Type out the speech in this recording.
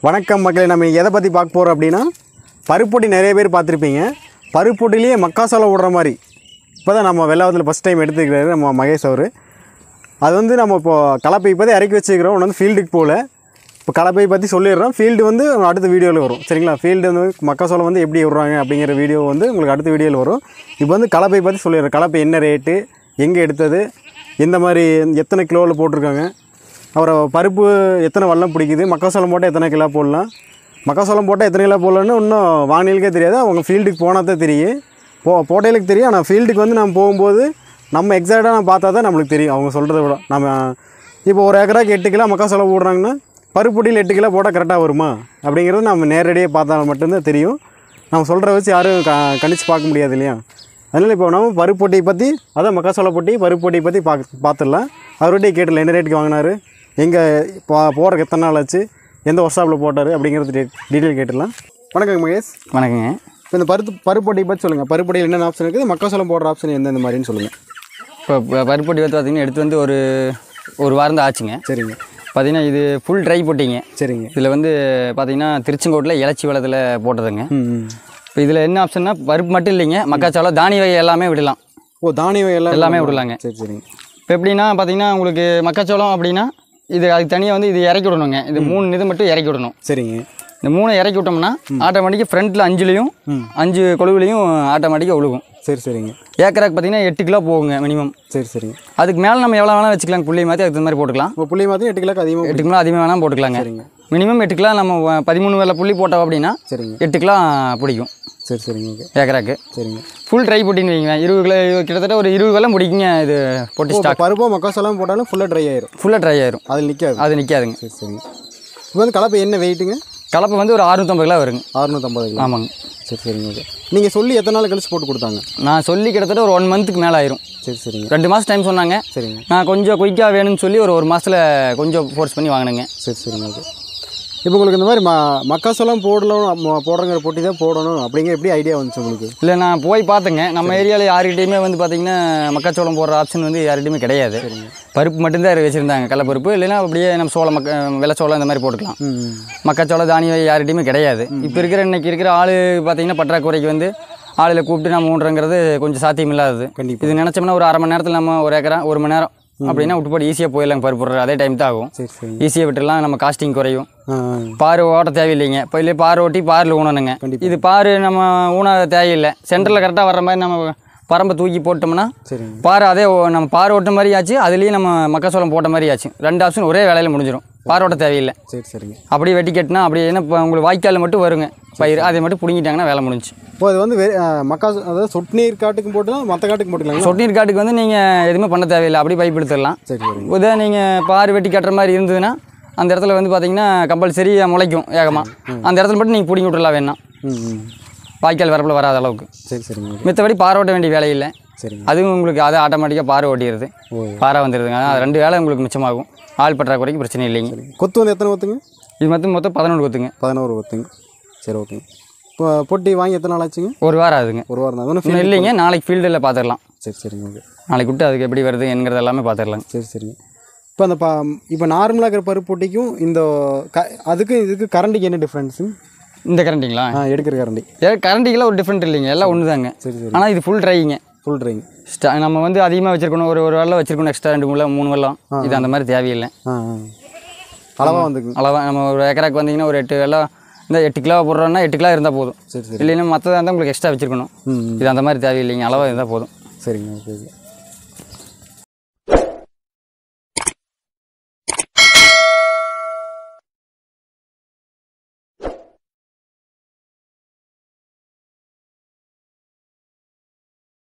வணக்கம் மக்களே நம்ம எதை பற்றி பார்க்க போகிறோம் அப்படின்னா பருப்பொட்டி நிறைய பேர் பார்த்துருப்பீங்க பருப்பொட்டிலேயே மக்காசோளம் விடுற மாதிரி இப்போ தான் நம்ம வெள்ளாவத்தில் ஃபஸ்ட் டைம் எடுத்துக்கிறாரு நம்ம மகேஷ் அவர் அது வந்து நம்ம இப்போ கலப்பை இப்போ தான் இறக்கி வச்சுக்கிறோம் ஒன்று வந்து ஃபீல்டுக்கு போகல இப்போ கலப்பை பற்றி சொல்லிடுறோம் ஃபீல்டு வந்து அடுத்த வீடியோவில் வரும் சரிங்களா ஃபீல்டு வந்து மக்காசோளம் வந்து எப்படி விடுறாங்க அப்படிங்கிற வீடியோ வந்து உங்களுக்கு அடுத்த வீடியோவில் வரும் இப்போ வந்து கலப்பை பற்றி சொல்லிடுறேன் கலப்பை என்ன ரேட்டு எங்கே எடுத்தது எந்த மாதிரி எத்தனை கிலோவில் போட்டிருக்காங்க அப்புறம் பருப்பு எத்தனை வல்லம் பிடிக்குது மக்காசோளம் போட்டால் எத்தனை கிலோ போடலாம் மக்காசோளம் போட்டால் எத்தனை கிலோ போடலான்னு இன்னும் வானிலைக்கே தெரியாது அவங்க ஃபீல்டுக்கு போனால் தான் தெரியும் போ போட்டையிலுக்கு தெரியும் ஆனால் ஃபீல்டுக்கு வந்து நம்ம போகும்போது நம்ம எக்ஸாக்டாக நம்ம பார்த்தா தான் நம்மளுக்கு தெரியும் அவங்க சொல்கிறத விட நம்ம இப்போ ஒரு ஏக்கராக்கு எட்டு கிலோ மக்காசோளம் போடுறாங்கன்னா பருப்புட்டியில் எட்டு கிலோ போட்டால் கரெக்டாக வருமா அப்படிங்கிறது நம்ம நேரடியாக பார்த்தா மட்டும்தான் தெரியும் நம்ம சொல்கிற வச்சு யாரும் க கணிச்சு பார்க்க முடியாது இல்லையா அதனால் இப்போ நம்ம பருப்பொட்டியை பற்றி அதான் மக்காசோள பொட்டி பருப்பொட்டியை பற்றி பார்க்க பார்த்துடலாம் அவர்கிட்டயே கேட்டல என்ன ரேட்டுக்கு வாங்கினாரு எங்கே போ போகிறக்கு எத்தனை நாள் ஆச்சு எந்த ஒர்க் ஷாப்பில் போட்டார் அப்படிங்கிறது டீ டீட்டெயில் கேட்டுடலாம் வணக்கம் மகேஷ் வணக்கங்க இப்போ இந்த பருத்து பருப்பொட்டியை பற்றி சொல்லுங்கள் பருப்பொட்டியில் என்னென்ன ஆப்ஷன் இருக்குது மக்காசோளம் போடுற ஆப்ஷன் எந்தெந்த மாதிரின்னு சொல்லுங்கள் இப்போ இப்போ பருப்பொட்டி வந்து பார்த்தீங்கன்னா எடுத்து வந்து ஒரு ஒரு வாரம் தான் ஆச்சுங்க சரிங்க பார்த்தீங்கன்னா இது ஃபுல் ட்ரை போட்டிங்க சரிங்க இதில் வந்து பார்த்தீங்கன்னா திருச்செங்கோட்டில் இலச்சி வளத்தில் போட்டதுங்க ம் ம் இப்போ இதில் என்ன ஆப்ஷன்னா பருப்பு மட்டும் இல்லைங்க மக்காச்சோளம் தானிய வகை எல்லாமே விடலாம் ஓ தானிய எல்லாம் எல்லாமே விடலாங்க சரி சரிங்க இப்போ எப்படின்னா பார்த்தீங்கன்னா உங்களுக்கு மக்காச்சோளம் அப்படின்னா இது அதுக்கு தனியாக வந்து இது இறக்கி விடணுங்க இது மூணு இது மட்டும் இறக்கி விடணும் சரிங்க இந்த மூணை இறக்கி விட்டோம்னா ஆட்டோமேட்டிக்காக ஃப்ரண்ட்டில் அஞ்சுலேயும் அஞ்சு கொழுவுலையும் ஆட்டோமேட்டிக்காக விழுகும் சரி சரிங்க ஏக்கராக்கு பார்த்தீங்கன்னா எட்டு கிலோ போகுங்க மினிமம் சரி சரிங்க அதுக்கு மேலே நம்ம எவ்வளோ வேணால் வச்சுக்கலாம் புள்ளி மாற்றி அதுக்கு தகுந்த மாதிரி போட்டுக்கலாம் இப்போ புள்ளி மாற்றி எட்டு கிலோக்கு அதிகமாக எட்டு கிலோ அதிகமாக வேணால் போட்டுக்கலாங்க சரிங்க மினிமம் எட்டு கிலோ நம்ம வ- பதிமூணு வேலை புள்ளி போட்டோம் அப்படின்னா சரிங்க எட்டு கிலோ பிடிக்கும் சரி சரிங்க ஓகே ஏக்கராக்கு சரிங்க ஃபுல் ட்ரை போட்டின்னு வைங்களேன் இருபது கிலோ கிட்டத்தட்ட ஒரு இருபது வெள்ளம் பிடிக்குங்க இது பொட்டி இப்போ ஸ்டாக் பருப்போ மக்காசோளம் போட்டாலும் ஃபுல்லாக ட்ரை ஆயிரும் ஃபுல்லாக ட்ரை ஆயிரும் அதில் நிற்காது அது நிற்காதுங்க சரி சரிங்க இப்போ வந்து கலப்பை என்ன வெயிட்டுங்க கலப்பை வந்து ஒரு அறுநூத்தம்பது கிலோ வருங்க அறுநூற்றம்பது கிலோ ஆமாங்க சரி சரிங்க ஓகே நீங்கள் சொல்லி எத்தனை நாள் கழிச்சு போட்டு கொடுத்தாங்க நான் சொல்லி கிட்டத்தட்ட ஒரு ஒன் மந்த்துக்கு மேலே ஆயிரும் சரி சரிங்க ரெண்டு மாதம் டைம் சொன்னாங்க சரிங்க நான் கொஞ்சம் குயிக்காக வேணும்னு சொல்லி ஒரு ஒரு மாதத்தில் கொஞ்சம் ஃபோர்ஸ் பண்ணி வாங்கினேங்க சரி சரிங்க ஓகே இப்போ உங்களுக்கு இந்த மாதிரி ம மக்காசோளம் போடணும் ம- போடுறங்கிற போட்டி தான் போடணும் அப்படிங்கிற எப்படி ஐடியா வந்துச்சு உங்களுக்கு இல்லை நான் போய் பார்த்தேங்க நம்ம ஏரியாவில் யார்கிட்டையுமே வந்து பார்த்தீங்கன்னா மக்காச்சோளம் போடுற ஆப்ஷன் வந்து யார்கிட்டையுமே கிடையாது பருப்பு மட்டும்தான் வச்சுருந்தாங்க கடலப்பருப்பு இல்லைன்னா அப்படியே நம்ம சோளம் மக்க வெள்ளச்சோளம் இந்த மாதிரி போட்டுக்கலாம் ம் மக்காச்சோளம் தானியம் வகை யார்கிட்டையுமே கிடையாது இப்போ இருக்கிற இன்னைக்கு இருக்கிற ஆள் பார்த்தீங்கன்னா பற்றாக்குறைக்கு வந்து ஆளில் கூப்பிட்டு நம்ம ஊன்றங்கிறது கொஞ்சம் சாத்தியம் இல்லாதது கண்டிப்பா. இது நினச்சோம்னா ஒரு அரை மணி நேரத்தில் நம்ம ஒரு ஏக்கரா ஒரு மணி நேரம் அப்படின்னா விட்டு போட்டு ஈஸியாக போயிடலாம் பருப்பு போடுற அதே டைம் தான் ஆகும் சரி சரி ஈஸியாக விட்டுடலாம் நம்ம காஸ்டிங் குறையும் ஆ பாரு ஓட்ட தேவையில்லைங்க இப்போ இல்லை பாரு ஓட்டி பாரில் ஊனணுங்க இது பாரு நம்ம ஊன தேவையில்லை சென்டரில் கரெக்டாக வர்ற மாதிரி நம்ம பரம்பை தூக்கி போட்டோம்னா சரிங்க பாரு அதே ஓ- நம்ம பாரு ஓட்ட மாதிரி ஆச்சு அதுலேயும் நம்ம மக்காச்சோளம் போட்ட மாதிரி ஆச்சு ரெண்டு ஆப்ஷன் ஒரே வேலையில் முடிஞ்சிடும் பாரு ஓட்ட தேவையில்லை சரி சரிங்க அப்படியே வெட்டி கட்டினா அப்படியே என்ன இப்போ உங்களுக்கு வாய்க்காலில் மட்டும் வருங்க பயிர் அதை மட்டும் பிடுங்கிட்டாங்கன்னா வேலை முடிஞ்சு இப்போ அது வந்து வெ- ஆ, மக்காசோ அதாவது சொட்டு நீர் காட்டுக்கும் போட்டுலாம் மற்ற காட்டுக்கு போட்டுக்கலாங்களா சொட்டு நீர் காட்டுக்கு வந்து நீங்கள் எதுவுமே பண்ண தேவையில்லை அப்படியே பைப் எடுத்துடலாம் சரி சரிங்க உதா நீங்கள் பாரு வெட்டி கட்டுற மாதிரி இருந்ததுன்னா அந்த இடத்துல வந்து பார்த்தீங்கன்னா கம்பல்சரி முளைக்கும் ஏகமாக அந்த இடத்துல மட்டும் நீங்கள் பிடிங்கி விட்டுறலாம் வேணாம் ம் ம் வாய்க்கால் வரப்பில் வராத அளவுக்கு சரி சரிங்க ஓகே மித்தபடி பாறை ஓட்ட வேண்டிய வேலை இல்லை சரிங்க அதுவும் உங்களுக்கு அதை ஆட்டோமேட்டிக்காக பாறை ஓட்டிடுது ஓ பாறை வந்துடுதுங்க அது ரெண்டு வேலை உங்களுக்கு மிச்சமாகும் ஆள் பற்றாக்குறைக்கு பிரச்சனை இல்லைங்க கொத்து வந்து எத்தனை கொத்துங்க இது மொத்தம் மொத்தம் பதினொன்று கொத்துங்க பதினோரு கொத்துங்க சரி ஓகேங்க இப்போ பொட்டி வாங்கி எத்தனை நாள் ஆச்சுங்க ஒரு வாரம் ஆகுதுங்க ஒரு வாரம் தான் அது ஒன்றும் இன்னும் இல்லைங்க நாளைக்கு ஃபீல்டில் பார்த்துடலாம் சரி சரிங்க ஓகே நாளைக்கு விட்டு அதுக்கு எப்படி வருது என்கிறது எல்லாமே பார்த்துடலாங்க சரி சரிங்க இப்போ அந்த ப இப்போ நார்மலாக இருக்கிற பருப்பு பொட்டிக்கும் இந்த க அதுக்கும் இதுக்கு கரண்டிக்கு என்ன டிஃப்ரென்ஸுங்க இந்த கரண்டிங்களா ஆ எடுக்கிற கரண்டி ஏ கரண்டிக்கெல்லாம் ஒரு டிஃப்ரெண்ட் இல்லைங்க எல்லாம் ஒன்று தாங்க சரி சரி ஆனால் இது ஃபுல் ட்ரைங்க ஃபுல் ட்ரைங் ஸ்டா நம்ம வந்து அதிகமாக வச்சிருக்கணும் ஒரு ஒரு வெள்ளம் வச்சிருக்கணும் எக்ஸ்ட்ரா ரெண்டு மூணு மூணு வெள்ளம் இது அந்த மாதிரி தேவையில்லை ஆ ஆ அளவாக வந்துக்குங்க அளவாக நம்ம ஒரு ஏக்கராக்கு வந்தீங்கன்னா ஒரு எட்டு வெள்ளம் இந்த எட்டு கிலோ போடுறோம்னா எட்டு கிலோ இருந்தால் போதும் சரி சரி இல்லைன்னா மற்றதாக இருந்தால் உங்களுக்கு எக்ஸ்ட்ரா வச்சிருக்கணும் ம் இது அந்த மாதிரி தேவையில்லைங்க அளவாக இருந்தால் போதும் சரிங்க ஓகே ஓகே